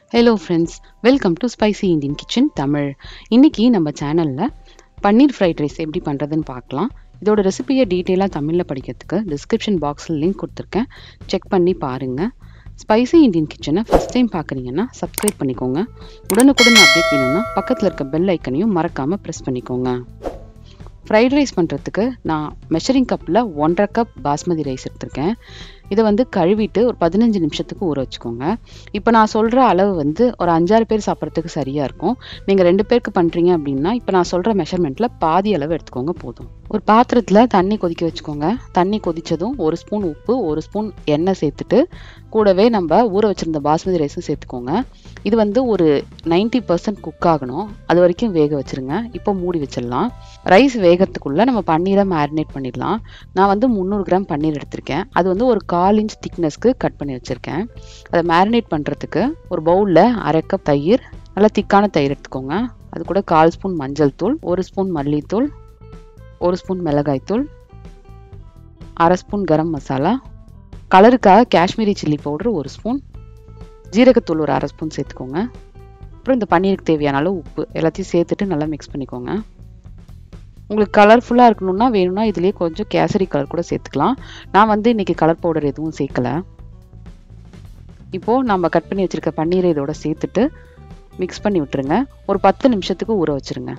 hello friends welcome to spicy Indian kitchen Tamil இன்னைக்கு நம்ம சேனலில் பன்னீர் ஃப்ரைட் ரைஸ் எப்படி பண்ணுறதுன்னு பார்க்கலாம் இதோட ரெசிபியை டீட்டெயிலாக தமிழில் படிக்கிறதுக்கு டிஸ்கிரிப்ஷன் பாக்ஸில் லிங்க் கொடுத்துருக்கேன் செக் பண்ணி பாருங்கள் ஸ்பைசி இந்தியன் கிச்சனை ஃபஸ்ட் டைம் பார்க்குறீங்கன்னா சப்ஸ்கிரைப் பண்ணிக்கோங்க உடனுக்குடன் அப்டேட் வேணும்னா பக்கத்தில் இருக்க பெல் ஐக்கனையும் மறக்காமல் ப்ரெஸ் பண்ணிக்கோங்க ஃப்ரைட் ரைஸ் பண்ணுறதுக்கு நான் மெஷரிங் கப்பில் ஒன்றரை கப் பாஸ்மதி ரைஸ் எடுத்திருக்கேன் இதை வந்து கழுவிட்டு ஒரு பதினஞ்சு நிமிஷத்துக்கு ஊற வச்சுக்கோங்க இப்போ நான் சொல்கிற அளவு வந்து ஒரு அஞ்சாறு பேர் சாப்பிட்றதுக்கு சரியாக இருக்கும் நீங்கள் ரெண்டு பேருக்கு பண்ணுறீங்க அப்படின்னா இப்போ நான் சொல்கிற மெஷர்மெண்ட்டில் பாதி அளவு எடுத்துக்கோங்க போதும் ஒரு பாத்திரத்தில் தண்ணி கொதிக்க வச்சுக்கோங்க தண்ணி கொதித்ததும் ஒரு ஸ்பூன் உப்பு ஒரு ஸ்பூன் எண்ணெய் சேர்த்துட்டு கூடவே நம்ம ஊற வச்சுருந்த பாஸ்மதி ரைஸும் சேர்த்துக்கோங்க இது வந்து ஒரு நைன்டி பர்சன்ட் குக் ஆகணும் அது வரைக்கும் வேக வச்சுருங்க இப்போ மூடி வச்சிடலாம் ரைஸ் வேகிறதுக்குள்ளே நம்ம பன்னீரை மேரினேட் பண்ணிடலாம் நான் வந்து முந்நூறு கிராம் பன்னீர் எடுத்திருக்கேன் அது வந்து ஒரு கால் இன்ச் திக்னஸ்க்கு கட் பண்ணி வச்சுருக்கேன் அதை மேரினேட் பண்ணுறதுக்கு ஒரு பவுலில் அரை கப் தயிர் நல்லா திக்கான தயிர் எடுத்துக்கோங்க அது கூட கால் ஸ்பூன் மஞ்சள் தூள் ஒரு ஸ்பூன் மல்லித்தூள் ஒரு ஸ்பூன் மிளகாய்த்தூள் அரை ஸ்பூன் கரம் மசாலா கலருக்காக காஷ்மீரி சில்லி பவுடர் ஒரு ஸ்பூன் ஜீரகத்தூள் ஒரு அரை ஸ்பூன் சேர்த்துக்கோங்க அப்புறம் இந்த பன்னீருக்கு தேவையான அளவு உப்பு எல்லாத்தையும் சேர்த்துட்டு நல்லா மிக்ஸ் பண்ணிக்கோங்க உங்களுக்கு கலர்ஃபுல்லாக இருக்கணும்னா வேணும்னா இதுலேயே கொஞ்சம் கேசரி கலர் கூட சேர்த்துக்கலாம் நான் வந்து இன்றைக்கி கலர் பவுடர் எதுவும் சேர்க்கலை இப்போது நம்ம கட் பண்ணி வச்சுருக்க பன்னீரை இதோட சேர்த்துட்டு மிக்ஸ் பண்ணி விட்டுருங்க ஒரு பத்து நிமிஷத்துக்கு ஊற வச்சுருங்க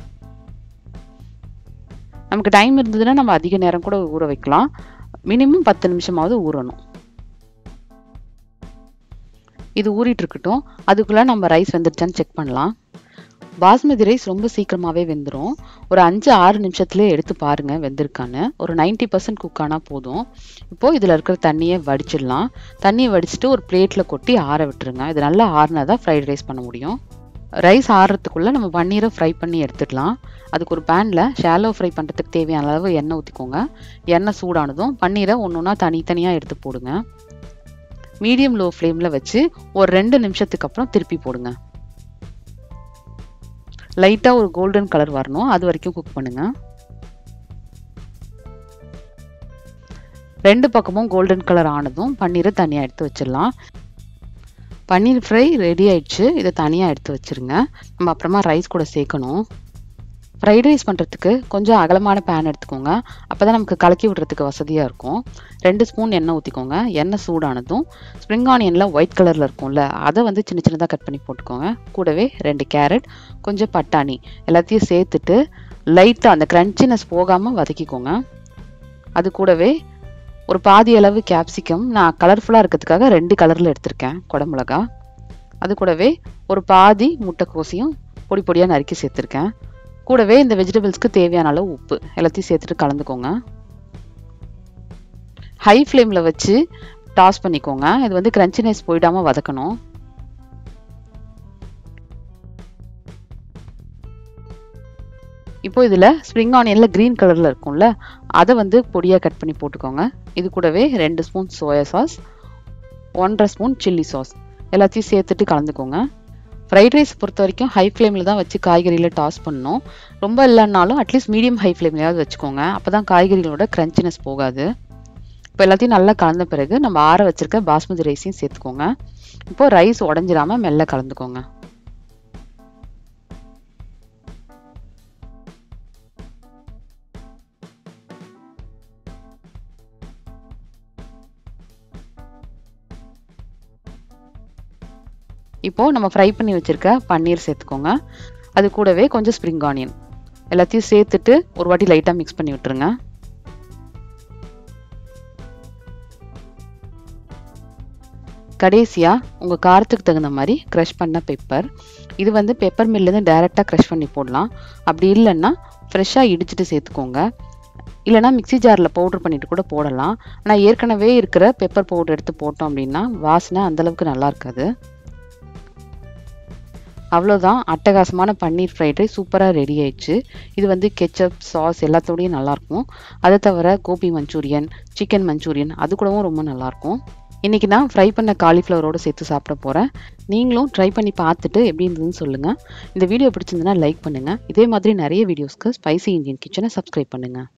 நமக்கு டைம் இருந்ததுன்னா நம்ம அதிக நேரம் கூட ஊற வைக்கலாம் மினிமம் பத்து நிமிஷமாவது ஊறணும் இது ஊறிட்டு இருக்கட்டும் அதுக்குள்ளே நம்ம ரைஸ் வெந்துருச்சான்னு செக் பண்ணலாம் பாஸ்மதி ரைஸ் ரொம்ப சீக்கிரமாகவே வெந்துடும் ஒரு அஞ்சு ஆறு நிமிஷத்துலேயே எடுத்து பாருங்கள் வெந்திருக்கான்னு ஒரு நைன்ட்டி பர்சன்ட் குக் ஆனால் போதும் இப்போது இதில் இருக்கிற தண்ணியை வடிச்சிடலாம் தண்ணியை வடிச்சிட்டு ஒரு பிளேட்டில் கொட்டி ஆற விட்டுருங்க இது நல்லா ஆறினா தான் ஃப்ரைட் ரைஸ் பண்ண முடியும் ரைஸ் ஆறுறதுக்குள்ளே நம்ம பன்னீரை ஃப்ரை பண்ணி எடுத்துடலாம் அதுக்கு ஒரு பேனில் ஷாலோ ஃப்ரை பண்ணுறதுக்கு தேவையான அளவு எண்ணெய் ஊற்றிக்கோங்க எண்ணெய் சூடானதும் பன்னீரை ஒன்று ஒன்றா தனித்தனியாக எடுத்து போடுங்க மீடியம் லோ ஃப்ளேமில் வச்சு ஒரு ரெண்டு நிமிஷத்துக்கு அப்புறம் திருப்பி போடுங்க லைட்டாக ஒரு கோல்டன் கலர் வரணும் அது வரைக்கும் குக் பண்ணுங்க ரெண்டு பக்கமும் கோல்டன் கலர் ஆனதும் பன்னீரை தனியாக எடுத்து வச்சிடலாம் பன்னீர் ஃப்ரை ரெடி ஆயிடுச்சு இதை தனியாக எடுத்து வச்சுருங்க நம்ம அப்புறமா ரைஸ் கூட சேர்க்கணும் ஃப்ரைட் ரைஸ் பண்ணுறதுக்கு கொஞ்சம் அகலமான பேன் எடுத்துக்கோங்க அப்போ தான் நமக்கு கலக்கி விடுறதுக்கு வசதியாக இருக்கும் ரெண்டு ஸ்பூன் எண்ணெய் ஊற்றிக்கோங்க எண்ணெய் சூடானதும் ஸ்ப்ரிங் ஆனியனில் ஒயிட் கலரில் இருக்கும்ல அதை வந்து சின்ன சின்னதாக கட் பண்ணி போட்டுக்கோங்க கூடவே ரெண்டு கேரட் கொஞ்சம் பட்டாணி எல்லாத்தையும் சேர்த்துட்டு லைட்டாக அந்த க்ரன்ச்சினஸ் போகாமல் வதக்கிக்கோங்க அது கூடவே ஒரு பாதி அளவு கேப்சிகம் நான் கலர்ஃபுல்லாக இருக்கிறதுக்காக ரெண்டு கலரில் எடுத்திருக்கேன் குடமிளகா அது கூடவே ஒரு பாதி முட்டைக்கோசையும் பொடி பொடியாக நறுக்கி சேர்த்துருக்கேன் கூடவே இந்த வெஜிடபிள்ஸ்க்கு தேவையான அளவு உப்பு எல்லாத்தையும் சேர்த்துட்டு கலந்துக்கோங்க ஹை ஃப்ளேமில் வச்சு டாஸ் பண்ணிக்கோங்க இது வந்து கிரன்ச்சினஸ் போயிடாமல் வதக்கணும் இப்போ இதில் ஸ்ப்ரிங் ஆனியனில் க்ரீன் கலரில் இருக்கும்ல அதை வந்து பொடியாக கட் பண்ணி போட்டுக்கோங்க இது கூடவே ரெண்டு ஸ்பூன் சோயா சாஸ் ஒன்றரை ஸ்பூன் சில்லி சாஸ் எல்லாத்தையும் சேர்த்துட்டு கலந்துக்கோங்க ஃப்ரைட் ரைஸ் பொறுத்த வரைக்கும் ஹை ஃப்ளேமில் தான் வச்சு காய்கறியில் டாஸ் பண்ணணும் ரொம்ப இல்லைன்னாலும் அட்லீஸ்ட் மீடியம் ஹை ஃப்ளேம்லையாவது வச்சுக்கோங்க அப்போ தான் காய்கறிகளோட க்ரன்ச்சினஸ் போகாது இப்போ எல்லாத்தையும் நல்லா கலந்த பிறகு நம்ம ஆற வச்சுருக்க பாஸ்மதி ரைஸையும் சேர்த்துக்கோங்க இப்போது ரைஸ் உடஞ்சிடாமல் மெல்ல கலந்துக்கோங்க இப்போது நம்ம ஃப்ரை பண்ணி வச்சுருக்க பன்னீர் சேர்த்துக்கோங்க அது கூடவே கொஞ்சம் ஸ்ப்ரிங் ஆனியன் எல்லாத்தையும் சேர்த்துட்டு ஒரு வாட்டி லைட்டாக மிக்ஸ் பண்ணி விட்டுருங்க கடைசியாக உங்கள் காரத்துக்கு தகுந்த மாதிரி க்ரஷ் பண்ண பெப்பர் இது வந்து பெப்பர் மில்லேருந்து டைரெக்டாக க்ரஷ் பண்ணி போடலாம் அப்படி இல்லைன்னா ஃப்ரெஷ்ஷாக இடிச்சிட்டு சேர்த்துக்கோங்க இல்லைனா மிக்சி ஜாரில் பவுட்ரு பண்ணிட்டு கூட போடலாம் ஆனால் ஏற்கனவே இருக்கிற பெப்பர் பவுடர் எடுத்து போட்டோம் அப்படின்னா வாசனை அந்தளவுக்கு நல்லா இருக்காது அவ்வளோதான் அட்டகாசமான பன்னீர் ஃப்ரைட் ரைஸ் சூப்பராக ரெடி ஆயிடுச்சு இது வந்து கெச்சப் சாஸ் எல்லாத்தோடையும் நல்லாயிருக்கும் அதை தவிர கோபி மஞ்சூரியன் சிக்கன் மஞ்சூரியன் அது கூடவும் ரொம்ப நல்லாயிருக்கும் இன்றைக்கி நான் ஃப்ரை பண்ண காலிஃப்ளவரோடு சேர்த்து சாப்பிட போகிறேன் நீங்களும் ட்ரை பண்ணி பார்த்துட்டு எப்படி இருந்ததுன்னு சொல்லுங்கள் இந்த வீடியோ பிடிச்சிருந்தனா லைக் பண்ணுங்கள் இதே மாதிரி நிறைய வீடியோஸ்க்கு ஸ்பைசி இந்தியன் கிச்சனை சப்ஸ்கிரைப் பண்ணுங்கள்